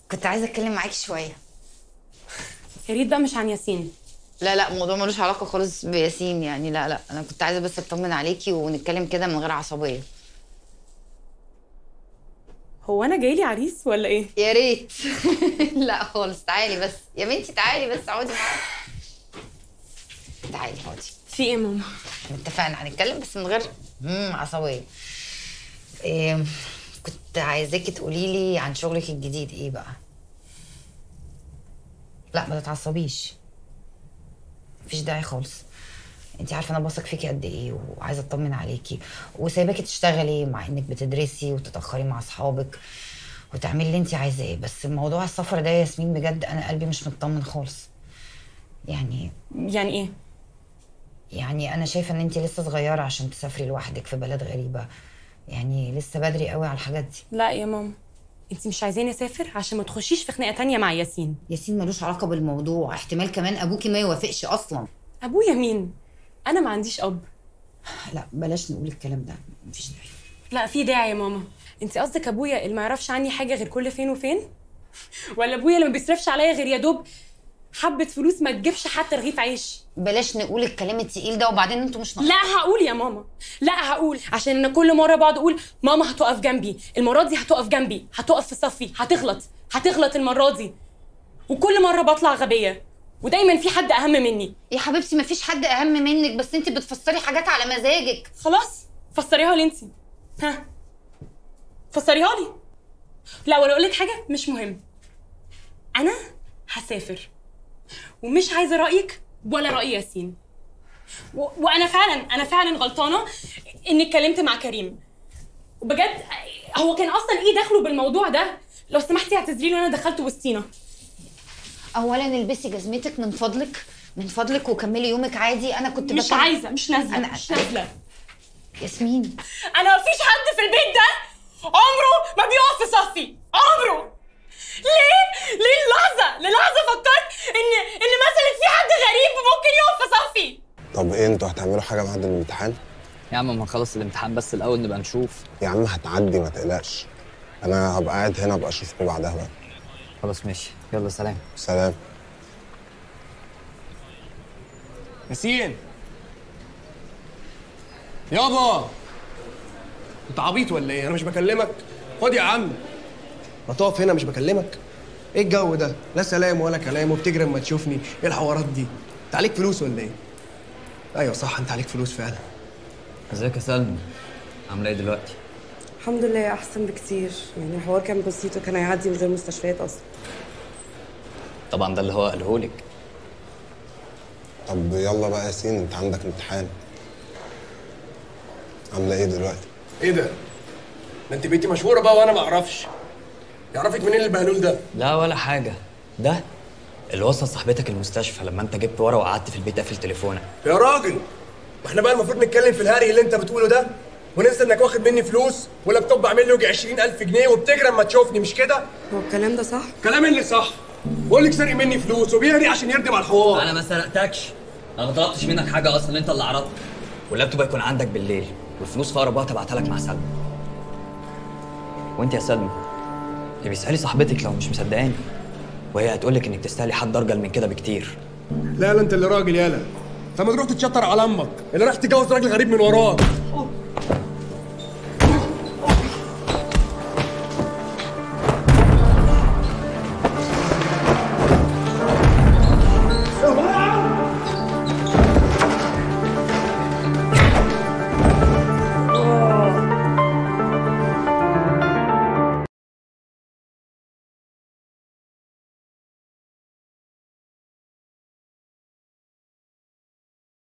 كنت عايزه اتكلم معاكي شويه يا ريت بقى مش عن ياسين لا لا الموضوع ملوش علاقه خالص بياسين يعني لا لا انا كنت عايزه بس اطمن عليكي ونتكلم كده من غير عصبيه هو انا جايلي عريس ولا ايه يا ريت لا خالص تعالي بس يا بنتي تعالي بس اقعدي معايا تعالي اقعدي في ايه يا ماما احنا اتفقنا هنتكلم بس من غير امم عصبيه إيه كنت عايزاكي تقولي لي عن شغلك الجديد ايه بقى لا ما تتعصبيش مفيش داعي خالص انت عارفه انا بثق فيكي قد ايه وعايزه اطمن عليكي وسايباكي تشتغلي مع انك بتدرسي وتتاخري مع اصحابك وتعملي اللي انت عايزاه بس موضوع السفر ده يا ياسمين بجد انا قلبي مش مطمن خالص يعني يعني ايه يعني انا شايفه ان انت لسه صغيره عشان تسافري لوحدك في بلد غريبه يعني لسه بدري قوي على الحاجات دي لا يا ماما انت مش عايزاني اسافر عشان ما تخشيش في خناقه تانية مع ياسين ياسين ملوش علاقه بالموضوع احتمال كمان ابوكي ما يوافقش اصلا ابويا مين انا ما عنديش اب لا بلاش نقول الكلام ده مفيش داعي لا في داعي يا ماما انت قصدك ابويا اللي ما يعرفش عني حاجه غير كل فين وفين ولا ابويا اللي ما بيصرفش عليا غير يا دوب حبه فلوس ما تجيبش حتى رغيف عيش بلاش نقول الكلام التقيل ده وبعدين انتوا مش لا هقول يا ماما لا هقول عشان انا كل مره بقعد اقول ماما هتقف جنبي المره دي هتقف جنبي هتقف في صفي هتغلط هتغلط المره دي وكل مره بطلع غبيه ودايما في حد اهم مني يا حبيبتي مفيش حد اهم منك بس انت بتفسري حاجات على مزاجك خلاص فسريها لي انت ها فسريها لي لا ولا اقول لك حاجه مش مهم انا هسافر ومش عايزه رايك ولا راي ياسين و... وانا فعلا انا فعلا غلطانه اني اتكلمت مع كريم وبجد هو كان اصلا ايه دخله بالموضوع ده لو سمحتي اعتذري له انا دخلت وسطينا اولا البسي جزمتك من فضلك من فضلك وكملي يومك عادي انا كنت مش بكلم- عايزه مش نازله أنا- مش نازله ياسمين انا مفيش حد في البيت ده عمره ما بيقف في صفي عمره ليه ليه اللحظه للحظه فكرت ان ان مثلا في حد غريب ممكن يقف في صفي طب ايه انتوا هتعملوا حاجه بعد الامتحان يا عم ما نخلص الامتحان بس الاول نبقى نشوف يا عم هتعدي ما تقلقش انا هبقى قاعد هنا ابقى اشوفكم بعدها بقى خلاص ماشي يلا سلام سلام ياسين يابا انت عبيط ولا ايه انا مش بكلمك خد يا عم ما تقف هنا مش بكلمك ايه الجو ده لا سلام ولا كلام وبتجري اما تشوفني ايه الحوارات دي انت عليك فلوس ولا ايه ايوه صح انت عليك فلوس فعلا ازيك يا سلمى عامله ايه دلوقتي الحمد لله احسن بكتير يعني الحوار كان بسيط وكان هيعدي من غير مستشفيات اصلا طبعا ده اللي هو قاله لك طب يلا بقى ياسين انت عندك امتحان عامله ايه دلوقتي ايه ده ده انت بقيتي مشهوره بقى وانا ما اعرفش يعرفك منين البهلول ده لا ولا حاجه ده اللي وصل صاحبتك المستشفى لما انت جبت ورا وقعدت في البيت قافل تليفونك يا راجل ما احنا بقى المفروض نتكلم في الهري اللي انت بتقوله ده وننسى انك واخد مني فلوس ولابتوب عامل له يجي 20000 جنيه وبتجري اما تشوفني مش كده هو الكلام ده صح كلام اللي صح بقول لك سارق مني فلوس وبيهري عشان يردم على الحوار انا ما سرقتكش انا ما طلبتش منك حاجه اصلا انت اللي عرضت واللابتوب هيكون عندك بالليل والفلوس في اقرب وقت ابعتها لك مع سلمى وانت يا سلمى دي بيسالي صاحبتك لو مش مصدقاني وهي هتقول لك انك تستاهلي حد ارجل من كده بكتير لا لا انت اللي راجل يالا طب ما تروح تتشطر على امك اللي راح تتجوز راجل غريب من وراك